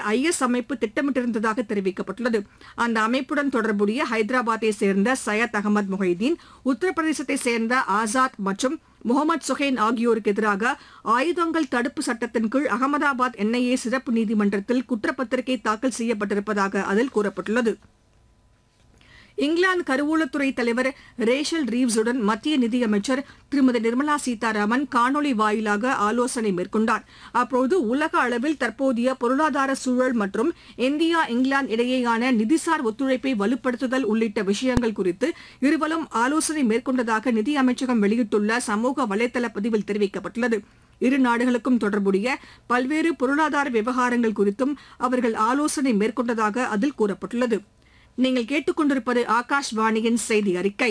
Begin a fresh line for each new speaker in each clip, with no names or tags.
IS அமைப்பு திட்டமிட்டிருந்ததாக தெரிவிக்கப்பட்டுள்ளது அந்த அமைப்புடன் தொடர்புடைய ஹைதராபாத்தை சேர்ந்த சையத் அகமது முஹைதீன் உத்தரப்பிரதேசத்தை சேர்ந்த ஆசாத் மற்றும் முகமது சுஹேன் ஆகியோருக்கு எதிராக ஆயுதங்கள் தடுப்பு சட்டத்தின் கீழ் அகமதாபாத் என்ஐஏ சிறப்பு நீதிமன்றத்தில் குற்றப்பத்திரிகை தாக்கல் செய்யப்பட்டிருப்பதாக அதில் கூறப்பட்டுள்ளது இங்கிலாந்து கருவூலத்துறை தலைவர் ரேஷல் ரீவ்ஸுடன் மத்திய நிதியமைச்சர் திருமதி நிர்மலா சீதாராமன் காணொலி வாயிலாக ஆலோசனை மேற்கொண்டார் அப்போது உலக அளவில் தற்போதைய பொருளாதார சூழல் மற்றும் இந்தியா இங்கிலாந்து இடையேயான நிதிசார் ஒத்துழைப்பை வலுப்படுத்துதல் உள்ளிட்ட விஷயங்கள் குறித்து இருவரும் ஆலோசனை மேற்கொண்டதாக நிதி அமைச்சகம் வெளியிட்டுள்ள சமூக வலைதள பதிவில் தெரிவிக்கப்பட்டுள்ளது இரு நாடுகளுக்கும் தொடர்புடைய பல்வேறு பொருளாதார விவகாரங்கள் குறித்தும் அவர்கள் ஆலோசனை மேற்கொண்டதாக அதில் கூறப்பட்டுள்ளது நீங்கள் கேட்டுக்கொண்டிருப்பது ஆகாஷ்வாணியின் செய்தி அறிக்கை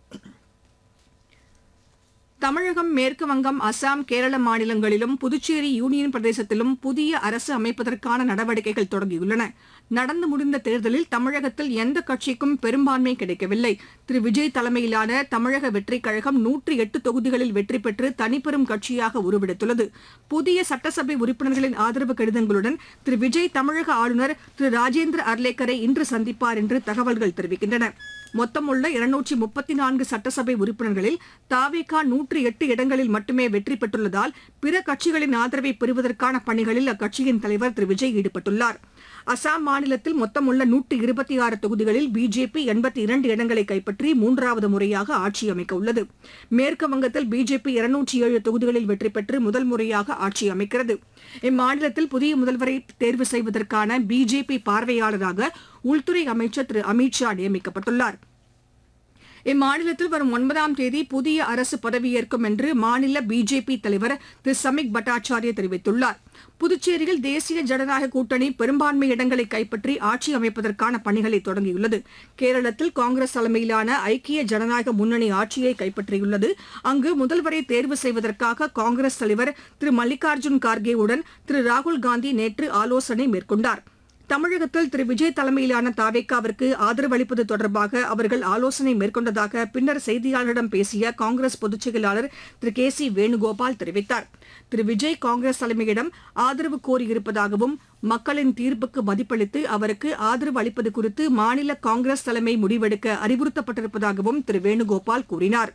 தமிழகம் மேற்கு வங்கம் அசாம் கேரள மாநிலங்களிலும் புதுச்சேரி யூனியன் பிரதேசத்திலும் புதிய அரசு அமைப்பதற்கான நடவடிக்கைகள் தொடங்கியுள்ளன நடந்து முடிந்த தேர்தலில் தமிழகத்தில் எந்த கட்சிக்கும் பெரும்பான்மை கிடைக்கவில்லை திரு விஜய் தலைமையிலான தமிழக வெற்றிக் கழகம் நூற்றி எட்டு தொகுதிகளில் வெற்றி பெற்று தனிப்பெரும் கட்சியாக உருவெடுத்துள்ளது புதிய சட்டசபை உறுப்பினர்களின் ஆதரவு கடிதங்களுடன் திரு விஜய் தமிழக ஆளுநர் திரு ராஜேந்திர அர்லேக்கரை இன்று சந்திப்பார் என்று தகவல்கள் தெரிவிக்கின்றன மொத்தமுள்ள இருநூற்றி முப்பத்தி நான்கு சட்டசபை உறுப்பினர்களில் தாவேகா நூற்றி எட்டு இடங்களில் மட்டுமே வெற்றி பெற்றுள்ளதால் பிற கட்சிகளின் ஆதரவை பெறுவதற்கான பணிகளில் அக்கட்சியின் தலைவர் திரு விஜய் ஈடுபட்டுள்ளார் அசாம் மாநிலத்தில் மொத்தமுள்ள நூற்றி இருபத்தி ஆறு தொகுதிகளில் பிஜேபி எண்பத்தி இரண்டு இடங்களை கைப்பற்றி மூன்றாவது முறையாக ஆட்சி அமைக்க உள்ளது மேற்கு வங்கத்தில் பிஜேபி இருநூற்றி ஏழு தொகுதிகளில் வெற்றி பெற்று முதல் முறையாக ஆட்சி அமைக்கிறது இம்மாநிலத்தில் புதிய முதல்வரை தேர்வு செய்வதற்கான பிஜேபி பார்வையாளராக உள்துறை அமைச்சர் திரு அமித் ஷா நியமிக்கப்பட்டுள்ளார் இம்மாநிலத்தில் வரும் ஒன்பதாம் தேதி புதிய அரசு பதவியேற்கும் என்று மாநில பிஜேபி தலைவர் திரு சமிக் பட்டாச்சாரிய தெரிவித்துள்ளார் புதுச்சேரியில் தேசிய ஜனநாயக கூட்டணி பெரும்பான்மை இடங்களை கைப்பற்றி ஆட்சி அமைப்பதற்கான பணிகளை தொடங்கியுள்ளது கேரளத்தில் காங்கிரஸ் தலைமையிலான ஐக்கிய ஜனநாயக முன்னணி ஆட்சியை கைப்பற்றியுள்ளது அங்கு முதல்வரை தேர்வு செய்வதற்காக காங்கிரஸ் தலைவர் திரு மல்லிகார்ஜுன் கார்கேவுடன் திரு ராகுல் காந்தி நேற்று ஆலோசனை மேற்கொண்டார் தமிழகத்தில் திரு விஜய் தலைமையிலான தாவேக்காவிற்கு ஆதரவு அளிப்பது தொடர்பாக அவர்கள் ஆலோசனை மேற்கொண்டதாக பின்னர் செய்தியாளர்களிடம் பேசிய காங்கிரஸ் பொதுச் செயலாளர் திரு கே சி வேணுகோபால் தெரிவித்தார் திரு விஜய் காங்கிரஸ் தலைமையிடம் ஆதரவு கோரியிருப்பதாகவும் மக்களின் தீர்ப்புக்கு மதிப்பளித்து அவருக்கு ஆதரவு அளிப்பது குறித்து மாநில காங்கிரஸ் தலைமை முடிவெடுக்க அறிவுறுத்தப்பட்டிருப்பதாகவும் திரு வேணுகோபால் கூறினார்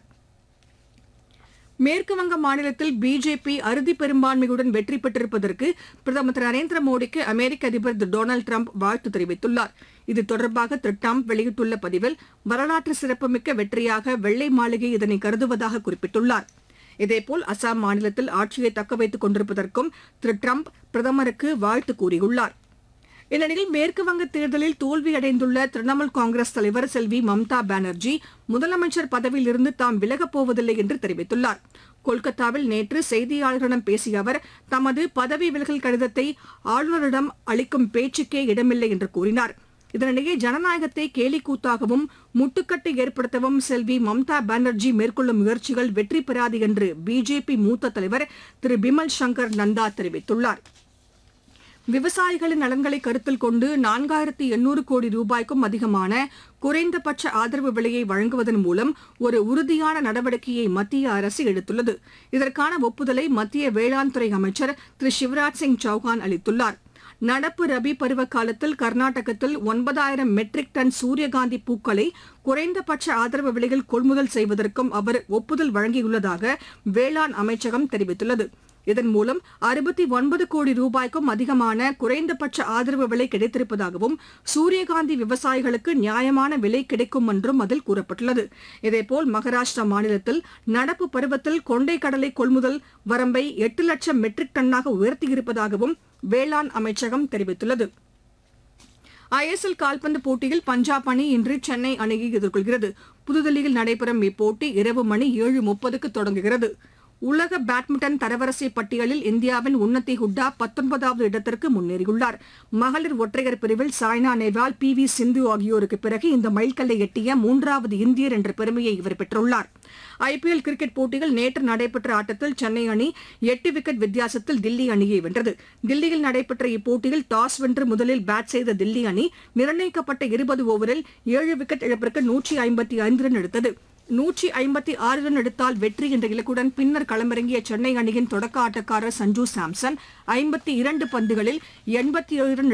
மேற்குவங்க மாநிலத்தில் பிஜேபி அறுதி பெரும்பான்மையுடன் வெற்றி பெற்றிருப்பதற்கு பிரதமர் திரு நரேந்திர மோடிக்கு அமெரிக்க அதிபர் திரு டொனால்டு டிரம்ப் வாழ்த்து தெரிவித்துள்ளார் இது தொடர்பாக திரு டிரம்ப் வெளியிட்டுள்ள பதிவில் வரலாற்று சிறப்புமிக்க வெற்றியாக வெள்ளை மாளிகை இதனை கருதுவதாக குறிப்பிட்டுள்ளார் இதேபோல் அசாம் மாநிலத்தில் ஆட்சியை தக்கவைத்துக் கொண்டிருப்பதற்கும் திரு டிரம்ப் பிரதமருக்கு வாழ்த்து கூறியுள்ளார் இந்நிலையில் மேற்குவங்க தேர்தலில் தோல்வியடைந்துள்ள திரிணாமுல் காங்கிரஸ் தலைவர் செல்வி மம்தா பானர்ஜி முதலமைச்சர் பதவியிலிருந்து தாம் விலகப் போவதில்லை என்று தெரிவித்துள்ளார் கொல்கத்தாவில் நேற்று செய்தியாளர்களிடம் பேசிய அவர் தமது பதவி விலகல் கடிதத்தை ஆளுநரிடம் அளிக்கும் பேச்சுக்கே இடமில்லை என்று கூறினார் இதனிடையே ஜனநாயகத்தை கேலிக்கூத்தாகவும் முட்டுக்கட்டை ஏற்படுத்தவும் செல்வி மம்தா பானர்ஜி மேற்கொள்ளும் முயற்சிகள் வெற்றி பெறாது என்று பிஜேபி மூத்த தலைவர் திரு பிமல் சங்கர் நந்தா தெரிவித்துள்ளார் விவசாயிகளின் நலன்களை கருத்தில் கொண்டு நான்காயிரத்து எண்ணூறு கோடி ரூபாய்க்கும் அதிகமான குறைந்தபட்ச ஆதரவு விலையை வழங்குவதன் மூலம் ஒரு உறுதியான நடவடிக்கையை மத்திய அரசு எடுத்துள்ளது இதற்கான ஒப்புதலை மத்திய வேளாண் துறை அமைச்சர் திரு சிவராஜ் சிங் சௌஹான் அளித்துள்ளார் நடப்பு ரபி பருவ காலத்தில் கர்நாடகத்தில் ஒன்பதாயிரம் மெட்ரிக் டன் சூரியகாந்தி பூக்களை குறைந்தபட்ச ஆதரவு விலையில் கொள்முதல் செய்வதற்கும் அவர் ஒப்புதல் வழங்கியுள்ளதாக வேளாண் அமைச்சகம் தெரிவித்துள்ளது இதன் மூலம் அறுபத்தி ஒன்பது கோடி ரூபாய்க்கும் அதிகமான குறைந்தபட்ச ஆதரவு விலை கிடைத்திருப்பதாகவும் சூரியகாந்தி விவசாயிகளுக்கு நியாயமான விலை கிடைக்கும் என்றும் அதில் கூறப்பட்டுள்ளது இதேபோல் மகாராஷ்டிரா மாநிலத்தில் நடப்பு பருவத்தில் கொண்டை கடலை கொள்முதல் வரம்பை எட்டு லட்சம் மெட்ரிக் டன்னாக உயர்த்தியிருப்பதாகவும் வேளாண் அமைச்சகம் தெரிவித்துள்ளது ஐஎஸ்எல் கால்பந்து போட்டியில் பஞ்சாப் அணி இன்று சென்னை அணியை எதிர்கொள்கிறது புதுதில்லியில் நடைபெறும் இப்போட்டி இரவு மணி ஏழு முப்பதுக்கு தொடங்குகிறது உலக பேட்மிண்டன் தரவரிசை பட்டியலில் இந்தியாவின் உன்னதி ஹுட்டா பத்தொன்பதாவது இடத்திற்கு முன்னேறியுள்ளார் மகளிர் ஒற்றையர் பிரிவில் சாய்னா நேவால் பி வி சிந்து ஆகியோருக்கு பிறகு இந்த மைல்கல்லை எட்டிய மூன்றாவது இந்தியர் என்ற பெருமையை இவர் பெற்றுள்ளார் ஐபிஎல் கிரிக்கெட் போட்டியில் நேற்று நடைபெற்ற ஆட்டத்தில் சென்னை அணி எட்டு விக்கெட் வித்தியாசத்தில் தில்லி அணியை வென்றது தில்லியில் நடைபெற்ற இப்போட்டியில் டாஸ் வென்று முதலில் பேட் செய்த தில்லி அணி நிர்ணயிக்கப்பட்ட இருபது ஓவரில் ஏழு விக்கெட் இழப்பிற்கு நூற்றி ஐம்பத்தி ஐந்து ரன் எடுத்தது நூற்றி ஐம்பத்தி ஆறு ரன் எடுத்தால் வெற்றி என்ற இலக்குடன் பின்னர் களமிறங்கிய சென்னை அணியின் தொடக்க ஆட்டக்காரர் சஞ்சு சாம்சன் ஐம்பத்தி இரண்டு பந்துகளில் எண்பத்தி ஏழு ரன்